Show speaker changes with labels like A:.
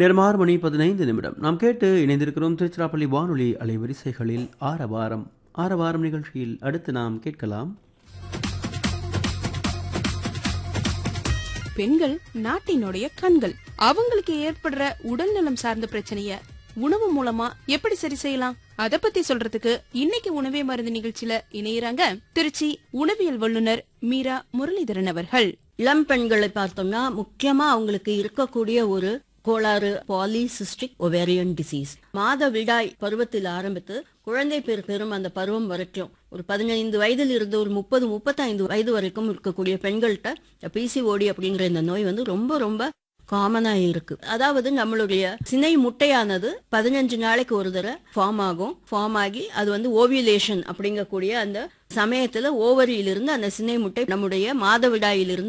A: நேரம் ஆறு மணி பதினைந்து நிமிடம் நாம் கேட்டு இணைந்திருக்கிறோம் திருச்சிராப்பள்ளி வானொலி அலைவரிசைகளில் ஆரவாரம் ஆரவாரம் நிகழ்ச்சியில் அடுத்து நாம் கேட்கலாம்
B: பெண்கள் நாட்டினுடைய கண்கள் அவங்களுக்கு ஏற்படுற உடல்நலம் சார்ந்த பிரச்சனைய உணவு மூலமா எப்படி சரி செய்யலாம் அத பத்தி சொல்றதுக்கு இன்னைக்கு உணவே மருந்து நிகழ்ச்சியில இணையறாங்க திருச்சி உணவியல் வல்லுனர் மீரா முரளிதரன் அவர்கள்
C: இளம் பெண்களை பார்த்தோம்னா முக்கியமா அவங்களுக்கு இருக்கக்கூடிய ஒரு கோளாறு பாலிசிஸ்டிக் ஒவேரியன் டிசீஸ் மாத விடாய் பருவத்தில் ஆரம்பித்து குழந்தை பேர் பெறும் அந்த பருவம் வரைக்கும் ஒரு பதினைந்து வயதில் இருந்து ஒரு முப்பது முப்பத்தைந்து வயது வரைக்கும் இருக்கக்கூடிய பெண்கள்கிட்ட பிசிஓடி அப்படிங்கிற இந்த நோய் வந்து ரொம்ப ரொம்ப காமனா இருக்கு அதாவது நம்மளுடைய சினை முட்டையானது பதினஞ்சு நாளைக்கு ஒரு தடவை ஃபார்ம் ஆகும் ஃபார்ம் ஆகி அது வந்து ஓவியுலேஷன் அப்படிங்கக்கூடிய அந்த சமயத்துல ஓவரியிலிருந்து அந்த சினை முட்டை நம்முடைய மாதவிடாயிலிருந்து